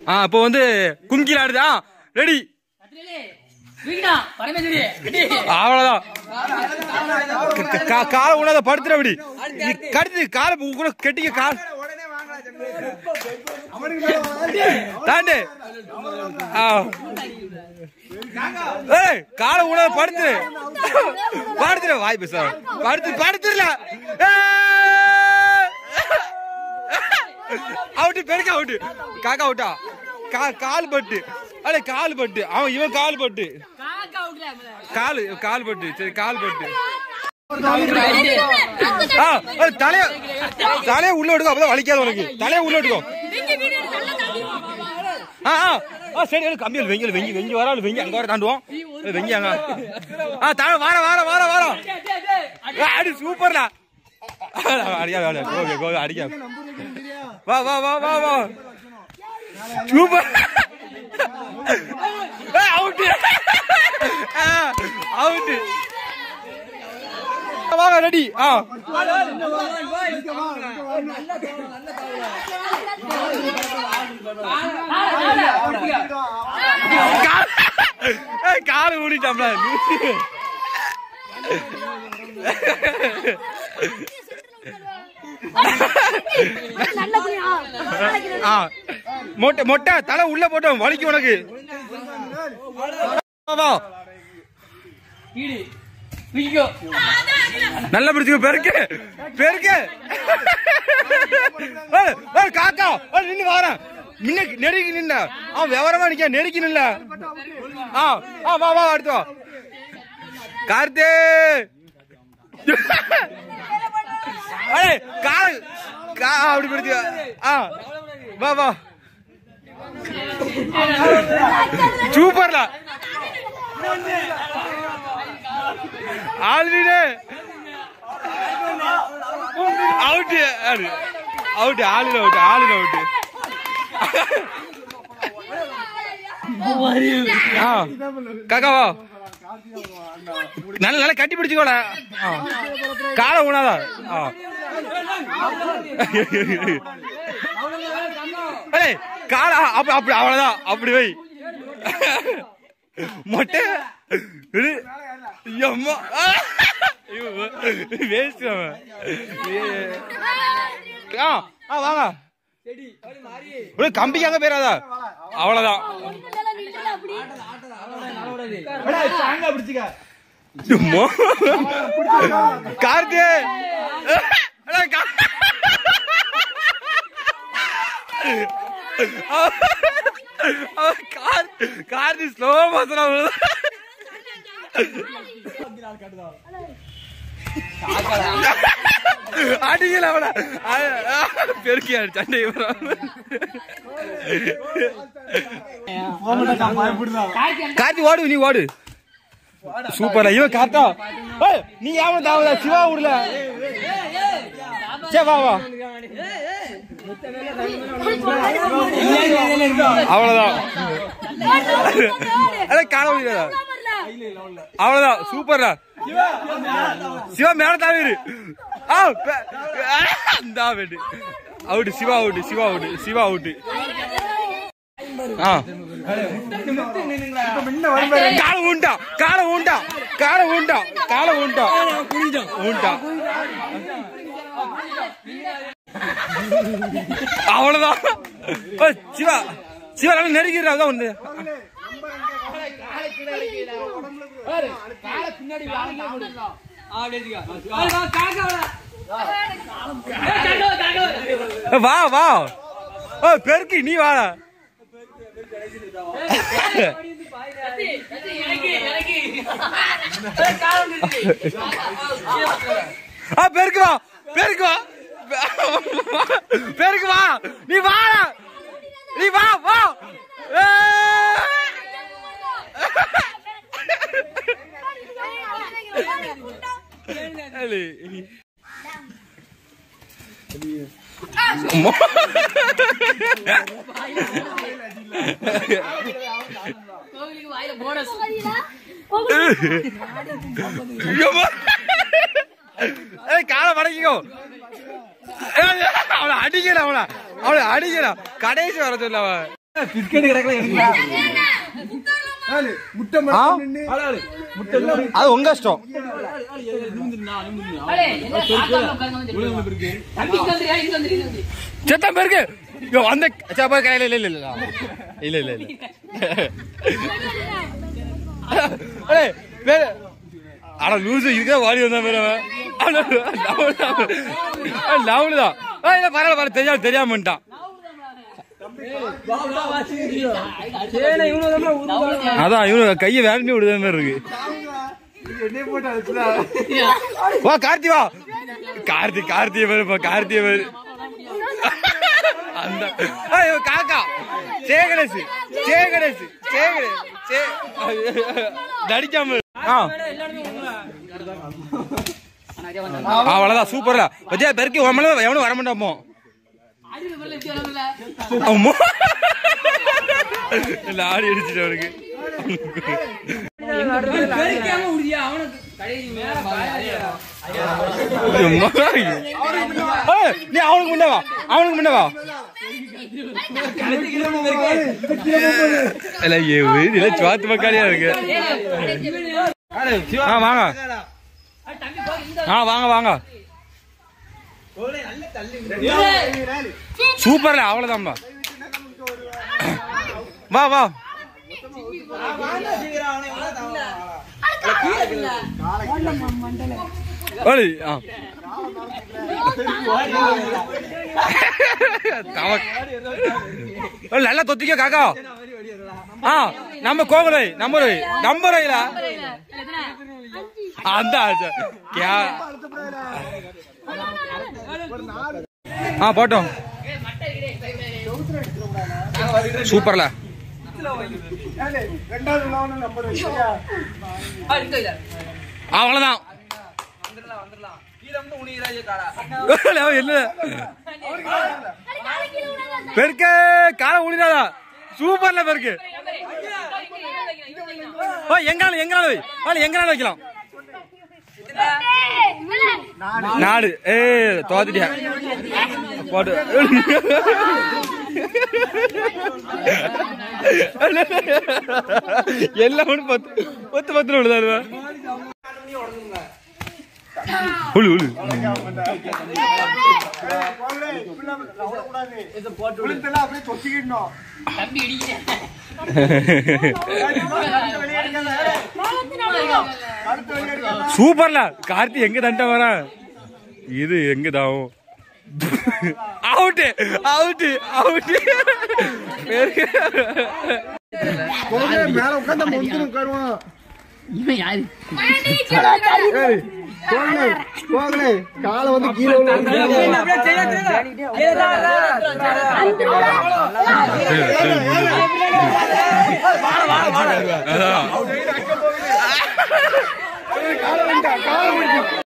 ஆ இப்போ வந்து குங்கில் ஆடுது ஆ ரெடி அவ்வளவுதான் க- க- காலை உணாத படுத்துற அப்படி நீ கடுத்து காலை கூட கெட்டிக்க கால் தாண்டு ஆ. ஏய் காலை உணாத படுத்துரு படுத்துரு வாய் பேச படுத்து படுத்துருல அவுட்டு பெருக்க அவுட்டு காக்கா அவுட்டா கா கால் பட்டு அடே கால் பட்டு அவன் இவன் கால் பட்டு கால் கால் பட்டு சரி கால் பட்டு ஆ ஏய், தலைய தலைய உள்ள விடுங்க அப்பதான் வலிக்காது உனக்கு தலைய உள்ள விடுங்க ஆ ஆ ஆ சரி எனக்கு கம்மியில் வெங்கல் வெங்கி வெங்கி வராது வெங்கி அங்க வர தாண்டுவோம் ஏய், வெங்கி அங்க ஆ தாழ வார வார வார வார அடி சூப்பர்டா அடிக்காது வேலை ஓகே கோ அடிக்காது வா வா வா வா வா சூப்பர் அவுட் அவுட் வாங்க ரெடி ஆ ஏய், காலை ஊடிட்டாம்ல ஆ மொட்டை மொட்டை தலை உள்ள போட்டோம் வலிக்கு உனக்கு வா, வா நல்லா பிடிச்சுக்கோ பெருக்கு பெருக்கு ஏய், ஏய், காக்கா ஏய், நின்னு வாரேன் நின்ன நெருக்கி நின்ன அவன் விவரமா நிக்க நெருக்கி நில்ல ஆ ஆ வா வா அடுத்து வா கார்த்தி ஏய் கால கா அப்படி பிடிச்சு ஆ வா வா சூப்பர்ல ஆல்ரெடி அவுட் அவுட் ஆளுல அவுட் ஆளுல அவுட் ஆ காக்காவா நல்ல நல்லா கட்டி பிடிச்சுக்கோல காலை ஊனாதா ஆ ஏய் காலை அப்படி அப்படி அவ்வளவுதான் அப்படி வை மொட்டை இரு. எம்மா வேஸ்ட் அவன் ஏ- ஆ ஆ வாங்க ஒரு கம்பிக்கு அங்க போயிடாதா அவ்வளவுதான் சும்மா கார்த்தி அடே, கா- அவன் கார் கார்த்தி ஸ்லோ மோசனா அடிக்கல அவன பெருக்கி சண்டை கார்த்தி ஓடு நீ ஓடு சூப்பரா இவன் காத்தா ஏய், நீ ஏன் தாவல சிவா விடல சே வா வா அவ்வளவுதான் அட காண முடியாதா அவ்வளவுதான் சூப்பர்டா சிவா மேல தாவிரு ஆ பே- இந்தா வெட்டு out Shiva out Shiva out Shiva out ஆ கால உண்டா கால உண்டா கால உண்டா கால உண்டா உண்டா அவ்வளவுதான் ஓ, சிவா சிவா நல்லா நெருங்கிறா தான் ஒண்ணு ஏ, வா வா ஓ பெருக்கி நீ வா ஆ பெருக்கு வா பெருக்கு வா பெருக்கு வா நீ வா நீ வா வா ஏய். அம்மா. ஐயோம்மா. ஏய், காலை மடக்கிக்கோ ஏய், அவளை அடிக்கல அவளை அவளை அடிக்கல கடைசி வர சொல்ல அவ முட்டை ஆ? மட்டும் நின்னு அது உங்க இஷ்டம் செத்தம் பேருக்கு ஐயோ, அந்த சாப்பா கையில இல்ல இல்ல இல்ல இல்ல இல்ல இல்ல அடே வேற அட லூசு இதுக்கே வாடி வந்தா வேற லவுல தான் ஆ இல்ல பரவாயில்ல பரவாயில்ல தெரியாம தெரியாமட்டான் அதான் இவனு கையை வேண்டி விடுத மாதிரி இருக்கு என்னைய போட்டு அடிச்சுடா வா கார்த்தி வா கார்த்தி கார்த்திய பேரு இப்ப கார்த்திய பேரு அந்த ஐயோ காக்கா சே கணேஷ் சே கணேஷ் சே கணேஷ் சே நடிக்காம இரு. ஆ அவ்வளவுதான் சூப்பர்ல பத்தியா பெருக்கி உமல எவனும் வர மாட்டாமோ அம்மா இல்ல ஆடி அடிச்சிட்டு அவனுக்கு அம்மா. ஏய், நீ அவனுக்கு முன்ன வா அவனுக்கு முன்ன வா இல்ல ஏ இல்ல சுவாத்து மக்காலியா இருக்கு ஆ வாங்க ஆ வாங்க வாங்க சூப்பர்ல அவ்வளவுதான்பா வா வா ஓடி ஆ தமக். ஓ, நல்லா தொத்திக்க காக்கா ஆ நம்ம கோகுலை நம்பர் வை நம்பர் வைல அந்த ஆச்சு. கே ஆ போட்டோம் சூப்பர்ல ரெண்டாவது உலகம் நம்பர் வச்சியா அவ்வளவுதான் இல்ல பெருக்க கால உளிதாதா சூப்பர்ல பெருக்கு ஓ எங்கனால எங்கனால வை வாழ எங்கனால வைக்கலாம் நாடு ஏ தோத்துட்டியா போட்டு எல்லாம் ஒண்ணு பத்து பத்து பத்து விழுதாருவா உளு உளு விழுந்தெல்லாம் அப்படியே தொத்திக்கிடணும் அடுத்து வெளியே எடுக்கலாம் சூப்பர்ல கார்த்தி எங்க தண்ட வரா இது எங்க தாவும் அவுட்டு அவுட்டு அவுட்டு கோகுலே, மேல உட்காந்து முந்திரும் உட்காருவான் ஏய், கோகுலே, கோகுலே, காலை வந்து கீழே அதான்